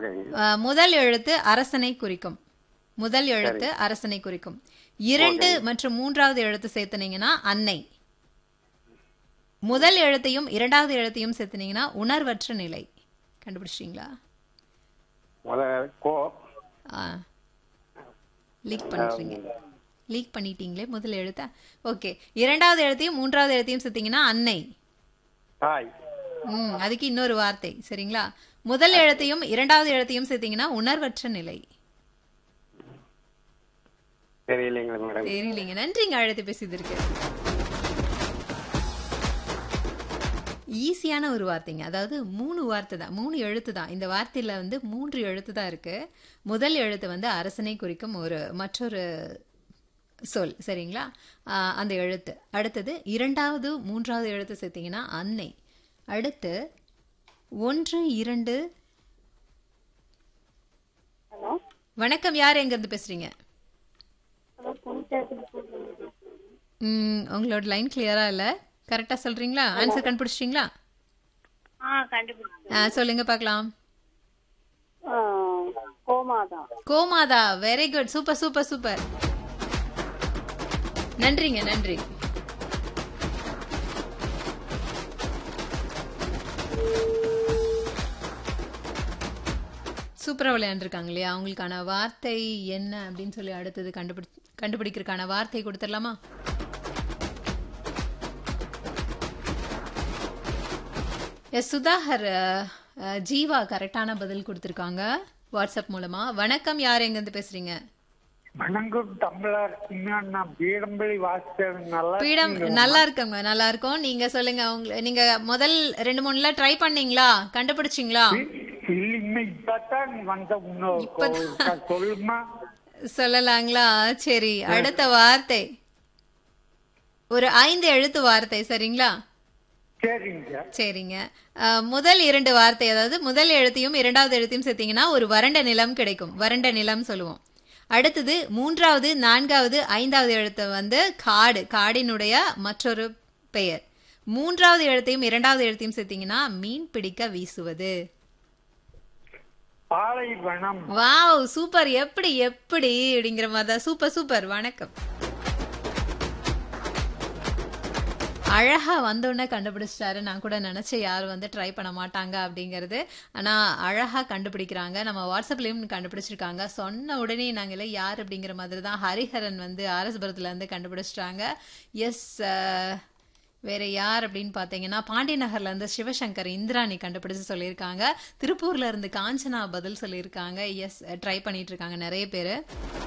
ஓகேங்க அஹ், முதல் எழுத்து அரசனை குறிக்கும் முதல் எழுத்து அரசனை குறிக்கும் இரண்டு மற்றும் மூன்றாவது எழுத்து சேர்த்துனீங்கன்னா அன்னை முதல் எழுத்தையும் இரண்டாவது எழுத்தையும் சேர்த்துனீங்கன்னா உணர்வற்ற நிலை கண்டுபிடிச்சிட்டீங்களா முத கோ லீக் பண்ணிட்டீங்க லீக் பண்ணிட்டீங்களே முதல் எழுத்த ஓகே இரண்டாவது எழுத்தையும் மூன்றாவது எழுத்தையும் சேர்த்தீங்கன்னா அன்னை தாய் ம் அதுக்கு இன்னொரு வார்த்தை சரிங்களா முதல் எழுத்தையும் இரண்டாவது எழுத்தையும் சேர்த்தீங்கன்னா உணர்வற்ற நிலை தெரியலைங்களா மேடம் தெரியலீங்க நன்றிங்க அழைத்து பேசியதற்கு ஈஸியான ஒரு வார்த்தைங்க அதாவது மூணு வார்த்தை தான் மூணு எழுத்து தான் இந்த வார்த்தையில வந்து மூன்று எழுத்து தான் இருக்கு முதல் எழுத்து வந்து அரசனை குறிக்கும் ஒரு மற்றொரு சொல் சரிங்களா ஆஹ் அந்த எழுத்து அடுத்தது இரண்டாவது மூன்றாவது எழுத்து சேர்த்தீங்கன்னா அன்னை அடுத்து ஒன்று இரண்டு ஹலோ வணக்கம் யார் எங்கேருந்து பேசுறீங்க ஹலோ பொண்ணு ம், உங்களோட லைன் கிளியரா இல்ல கரெக்டா சொல்றீங்களா ஆன்சர் கண்டுபிடிச்சிட்டீங்களா ஆ கண்டுபிடிச்சேன் ஆ, சொல்லுங்க பார்க்கலாம் ஆ, கோமாதா கோமாதா very good super super super நன்றிங்க நன்றி சூப்பரா விளையாண்டுருக்காங்க இல்லையா அவங்களுக்கான வார்த்தை என்ன அப்படின்னு சொல்லி அடுத்தது கண்டுபிடி கண்டுபிடிக்கிறதுக்கான வார்த்தை கொடுத்துடலாமா எஸ் சுதாகர் அஹ், அஹ், ஜீவா கரெக்டான பதில் கொடுத்துருக்காங்க வாட்ஸ்அப் மூலமா வணக்கம் யார் எங்கேருந்து பேசுறீங்க வணக்கம் தமிழர் நான் பீடம்பள்ளி வாசித்தேன் நல்லா பீடம் நல்லா இருக்கங்க நல்லா இருக்கும் நீங்க சொல்லுங்க உங்க நீங்க முதல் ரெண்டு மூணுல ட்ரை பண்ணீங்களா கண்டுபிடிச்சிங்களா இல்லைங்க இப்பதான் வந்த இன்னொரு சொல்லுமா சொல்லலாங்களா சரி அடுத்த வார்த்தை ஒரு ஐந்து எழுத்து வார்த்தை சரிங்களா சரிங்க சரிங்க அஹ், முதல் இரண்டு வார்த்தை அதாவது முதல் எழுத்தையும் இரண்டாவது எழுத்தையும் சேர்த்தீங்கன்னா ஒரு வறண்ட நிலம் கிடைக்கும் வறண்ட நிலம் சொல்லுவோம் அடுத்தது மூன்றாவது நான்காவது ஐந்தாவது எழுத்து வந்து காடு காடினுடைய மற்றொரு பெயர் மூன்றாவது எழுத்தையும் இரண்டாவது எழுத்தையும் சேர்த்தீங்கன்னா மீன் பிடிக்க வீசுவது பாலைவனம் வாவ் சூப்பர் எப்படி எப்படி அப்படிங்கிற மாதிரி தான் சூப்பர் சூப்பர் வணக்கம் அழகா வந்தோடனே கண்டுபிடிச்சிட்டாரு நான் கூட நினைச்சேன் யாரும் வந்து ட்ரை பண்ண மாட்டாங்க அப்படிங்கிறது ஆனா அழகா கண்டுபிடிக்கிறாங்க நம்ம வாட்ஸ்அப்லயும் கண்டுபிடிச்சிருக்காங்க சொன்ன உடனே நாங்களே யார் அப்படிங்கிற மாதிரி தான் ஹரிஹரன் வந்து ஆர்எஸ்புரத்துல இருந்து கண்டுபிடிச்சிட்டாங்க எஸ் வேற யார் அப்படின்னு பார்த்தீங்கன்னா பாண்டி நகர்ல இருந்து சிவசங்கர் இந்திராணி கண்டுபிடிச்சு சொல்லியிருக்காங்க திருப்பூர்ல இருந்து காஞ்சனா பதில் சொல்லியிருக்காங்க எஸ் ட்ரை பண்ணிட்டு இருக்காங்க நிறைய பேர்